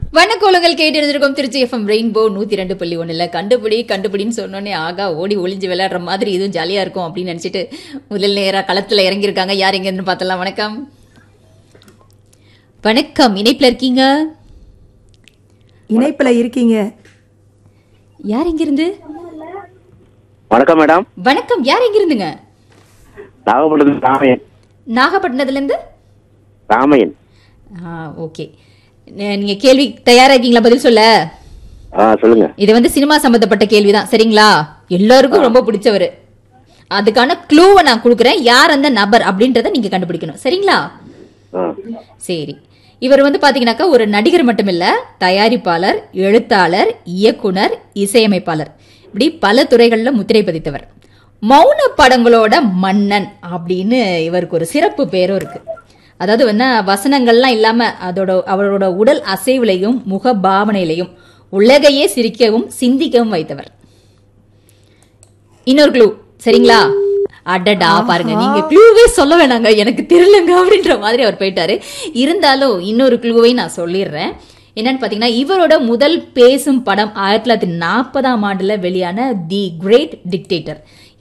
வணக்கோலங்கள் கேட்டு இருந்திருக்கோம் Trichy FM rainbow நூத்தி ரெண்டு புள்ளி ஒண்ணுல கண்டுபிடி கண்டுபிடின்னு சொன்னோன்னே ஆகா ஓடி ஒளிஞ்சு விளையாடுற மாதிரி இதுவும் ஜாலியா இருக்கும் அப்படின்னு நினைச்சிட்டு முதல் நேரா களத்துல இறங்கியிருக்காங்க யார் எங்கன்னு பார்த்தலாம் வணக்கம் வணக்கம் இணைப்புல இருக்கீங்க இணைப்புல இருக்கீங்க யார் எங்கிருந்து வணக்கம் மேடம் வணக்கம் யார் எங்கிருந்துங்க நாகப்பட்டினத்து ராமையன் நாகப்பட்டினத்துல இருந்து ராமையன் ஆ ஓகே நீங்க கேள்வி தயாரா இருக்கீங்களா பதில் சொல்ல ஆ சொல்லுங்க இது வந்து சினிமா சம்பந்தப்பட்ட கேள்விதான் சரிங்களா எல்லாருக்கும் ரொம்ப பிடிச்சவர் அதுக்கான க்ளூவை நான் கொடுக்குறேன் யார் அந்த நபர் அப்படின்றத நீங்க கண்டுபிடிக்கணும் சரிங்களா ஆ சரி இவர் வந்து பாத்தீங்கன்னாக்கா ஒரு நடிகர் மட்டும் இல்ல தயாரிப்பாளர் எழுத்தாளர் இயக்குனர் இசையமைப்பாளர் இப்படி பல துறைகள்ல முத்திரை பதித்தவர் மௌன படங்களோட மன்னன் அப்படின்னு இவருக்கு ஒரு சிறப்பு பேரும் இருக்கு அதாவது வந்து வசனங்கள்லாம் இல்லாம அதோட அவரோட உடல் அசைவுலையும் முக பாவனையிலையும் உலகையே சிரிக்கவும் சிந்திக்கவும் வைத்தவர் இன்னொரு க்ளூ சரிங்களா அடடா பாருங்க நீங்க க்ளூவே சொல்ல வேணாங்க எனக்கு தெரியலங்க அப்படின்ற மாதிரி அவர் போயிட்டாரு இருந்தாலும் இன்னொரு க்ளூவை நான் சொல்லிடுறேன் என்னன்னு பாத்தீங்கன்னா இவரோட முதல் பேசும் படம் ஆயிரத்தி தொள்ளாயிரத்தி நாற்பதாம் ஆண்டுல வெளியான தி கிரேட் டிக்டேட்டர்